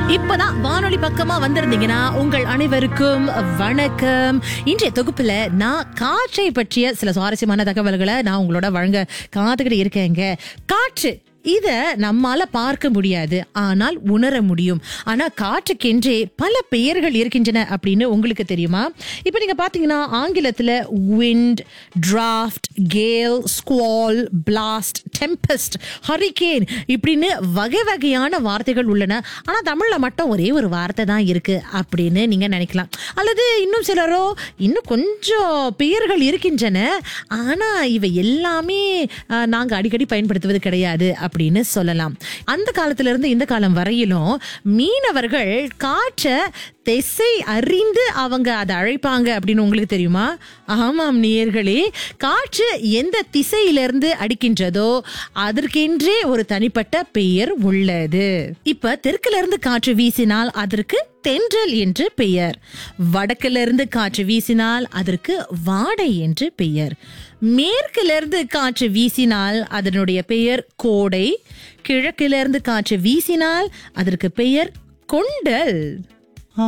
இப்பதான் வானொலி பக்கமா வந்திருந்தீங்கன்னா உங்கள் அனைவருக்கும் வணக்கம் இன்றைய தொகுப்புல நான் காற்றை பற்றிய சில சுவாரஸ்யமான தகவல்களை நான் உங்களோட வழங்க காத்துக்கிட்டு இருக்கேங்க காற்று இத நம்மால பார்க்க முடியாது ஆனால் உணர முடியும் ஆனா காற்றுக்கென்றே பல பெயர்கள் இருக்கின்றன அப்படின்னு உங்களுக்கு தெரியுமா இப்ப நீங்க பாத்தீங்கன்னா ஆங்கிலத்துல wind draft gale squall blast tempest hurricane இப்படின்னு வகை வகையான வார்த்தைகள் உள்ளன ஆனா தமிழ்ல மட்டும் ஒரே ஒரு வார்த்தை தான் இருக்கு அப்படின்னு நீங்க நினைக்கலாம் அல்லது இன்னும் சிலரோ இன்னும் கொஞ்சம் பெயர்கள் இருக்கின்றன ஆனா இவை எல்லாமே ஆஹ், நாங்க அடிக்கடி பயன்படுத்துவது கிடையாது அப்படின்னு சொல்லலாம் அந்த காலத்துல இருந்து இந்த காலம் வரையிலும் மீனவர்கள் காற்றை திசை அறிந்து அவங்க அதை அழைப்பாங்க அப்படின்னு உங்களுக்கு தெரியுமா ஆமாம் நேயர்களே காற்று எந்த திசையிலிருந்து அடிக்கின்றதோ அதற்கென்றே ஒரு தனிப்பட்ட பெயர் உள்ளது இப்ப தெற்குல இருந்து காற்று வீசினால் அதற்கு தென்றல் என்று பெயர் வடக்கிலிருந்து காற்று வீசினால் அதற்கு வாடை என்று பெயர் மேற்கிலிருந்து காற்று வீசினால் அதனுடைய பெயர் கோடை கிழக்கிலிருந்து காற்று வீசினால் அதற்கு பெயர் கொண்டல்